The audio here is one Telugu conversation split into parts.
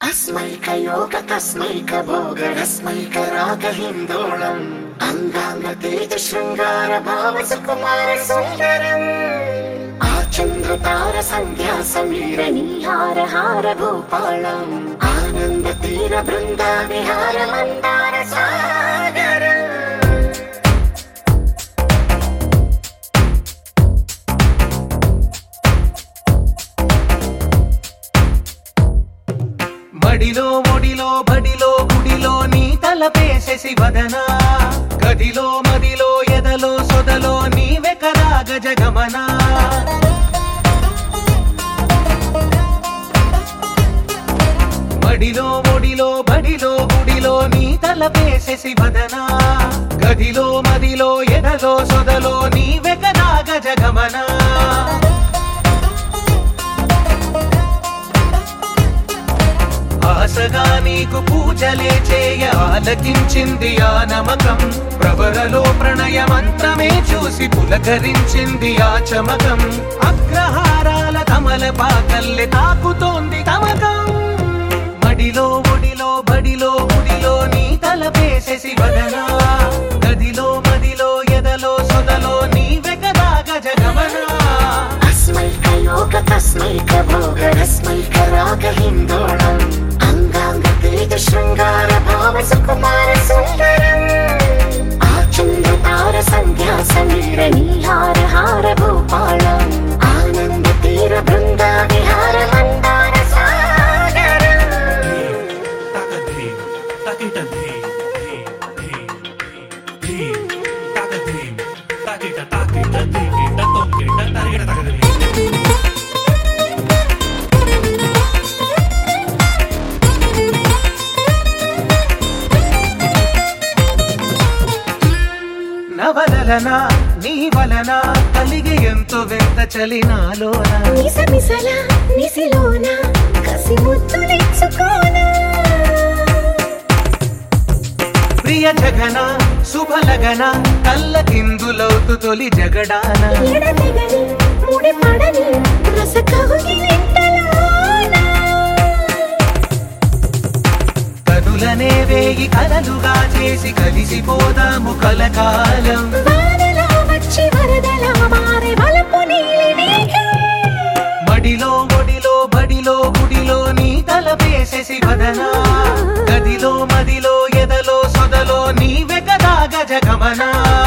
अस्मैकयोग तस्मैक भोगरस्मैक रागहिन्दोळम् अङ्गाङ्गतेज शृङ्गार भाव सुकुमार सुन्दरम् आचन्द्रतार सन्ध्या समीर नीहार हार भूपालम् आनन्द तीर बृन्दा विहार मन्दार सागरम् మడిలో ఒడిలో బడిలో గుడిలో నీ తలపేసేసి వదనా గదిలో మదిలో ఎదలో సొదలో నీవె కదా గజగమనా మడిలో ఒడిలో బడిలో గుడిలో నీ తలపేసేసి వదనా గదిలో మదిలో ఎదలో సొదలో నీవె కదా గజగమనా ఆశగా నీకు పూజలే చేయ ఆలకించింది ఆ నమకం ప్రవరలో ప్రణయ మంత్రమే చూసి పులకరించింది ఆ చమకం అగ్రహారాల కమల పాకల్లె తాకుతోంది తమకం మడిలో ఒడిలో బడిలో గుడిలో నీ తలపేసేసి వదనా గదిలో మదిలో ఎదలో సొదలో నీవె కదా గజగమనా अस्मैकयोग तस्मैक भोगरस्मैक रागहिन्दोळम् अङ्गाङ्गतेज शृङ्गार भाव सुकुमार सुन्दरम् आचन्द्रतार सन्ध्या समीर नीहार हार भूपालम् आनन्द तीर बृन्दा विहार Mandar सागरम् Takadhim, takitadhim, dhim, dhim, dhim, takadhim, takita, takita, tikita, tokita, tarigita, takadhim. నవలన నీ వలన కలిగి ఎంతో వింత చలినాలోన నిసమిసల నిసిలోన కసి ముద్దులిచ్చుకోన ప్రియ జగన శుభలగన కళ్ళ కిందులవుతు తొలి జగడాన ఎడతెగని ముడి పడని రస కవుగిలింతలోన కనులనే వేగి కలలుగా చేసి కలిసిపోదాము కలకాలం వానలా వచ్చి వరదలా మారే వలపు నీలి మేఘం మడిలో ఒడిలో బడిలో గుడిలో నీ తలపేసేసి వదనా గదిలో మదిలో ఎదలో సొదలో నీవె కదా గజగమనా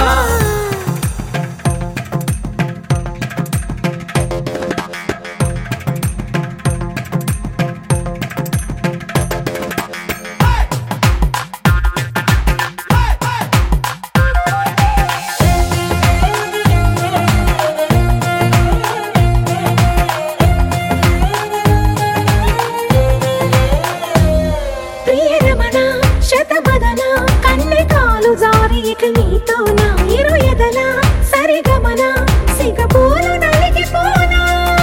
ప్రియరమణ శతమదన కన్నె కాలు జారి ఇక నీతో నా ఇరు ఎదల సరిగమన సిగపూలు నలిగిపోనా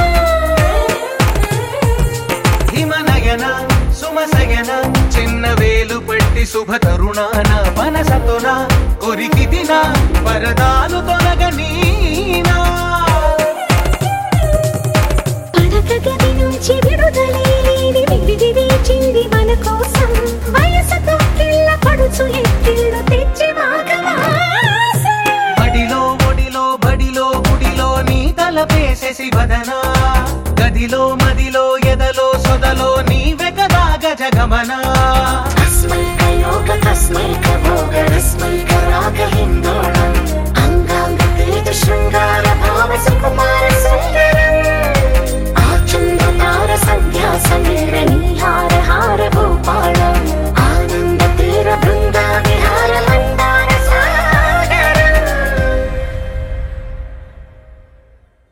హిమనయన సుమసయన చిన్న వేలు పట్టి శుభ తరుణాన మనసతోన కొరికి దిన వరదాలు తొలగనీనా పడక గది నుంచి విడుదలే లేని విడిది వేచింది మన కోసం వయసుతో కిళ్ళ పడుచు ఎత్తిళ్ళు తెచ్చి మాగవాసం బడిలో ఒడిలో బడిలో గుడిలో నీ తలపేసేసి వదనా గదిలో మదిలో ఎదలో సొదలో నీవె కదా గజగమనా अस्मैकयोग तस्मैक